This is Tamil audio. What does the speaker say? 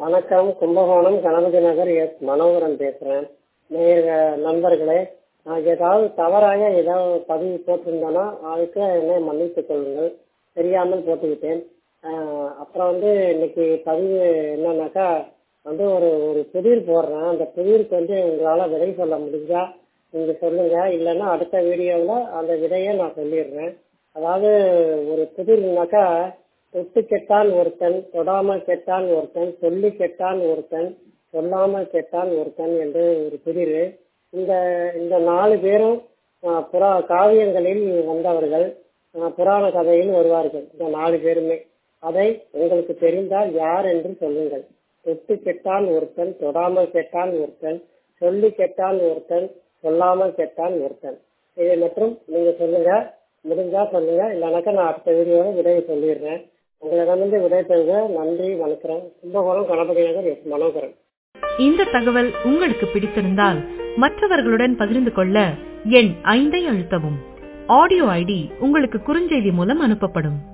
வணக்கம் கும்பகோணம் கணபதி நகர் எஸ் மனோகரன் பேசுகிறேன் நேர நண்பர்களே நான் ஏதாவது தவறாக ஏதாவது பதிவு போட்டிருந்தேன்னா அதுக்கு என்னை மன்னித்துக் கொள்ளுங்கள் தெரியாமல் போட்டுக்கிட்டேன் ஆஹ் அப்புறம் வந்து இன்னைக்கு பதிவு என்னன்னாக்கா வந்து ஒரு ஒரு புதிர் போடுறேன் அந்த புதிருக்கு வந்து உங்களால் விடை சொல்ல முடிஞ்சா நீங்கள் சொல்லுங்கள் இல்லைன்னா அடுத்த வீடியோவில் அந்த விடையை நான் சொல்லிடுறேன் அதாவது ஒரு புதிர்னாக்கா தொட்டு கெட்டான் ஒருத்தன் தொடாமல் கெட்டான் ஒருத்தன் சொல்லி கெட்டான் ஒருத்தன் சொல்லாமல் கெட்டான் ஒருத்தன் என்று ஒரு புதிர் இந்த இந்த நாலு பேரும் ஆஹ் புறா காவியங்களில் வந்தவர்கள் ஆஹ் புராண கதையில் வருவார்கள் இந்த நாலு பேருமே அதை உங்களுக்கு தெரிந்தால் யார் என்று சொல்லுங்கள் தொட்டு கெட்டான் ஒருத்தன் தொடாமல் கெட்டான் ஒருத்தன் சொல்லி கெட்டான் ஒருத்தன் சொல்லாமல் கெட்டான் ஒருத்தன் இதை மற்றும் நீங்க சொல்லுங்க முடிஞ்சா சொல்லுங்க இல்லைனாக்கா நான் அடுத்த வீடியோவில் விடையை சொல்லிடுறேன் உங்களிடமிருந்து விடை பெறுக நன்றி வணக்கம் கும்பகோணம் கணபதி நகர் எஸ் மனோகரன் இந்த தகவல் உங்களுக்கு பிடித்திருந்தால் மற்றவர்களுடன் பகிர்ந்து கொள்ள எண் ஐந்தை அழுத்தவும் ஆடியோ ஐடி உங்களுக்கு குறுஞ்செய்தி மூலம் அனுப்பப்படும்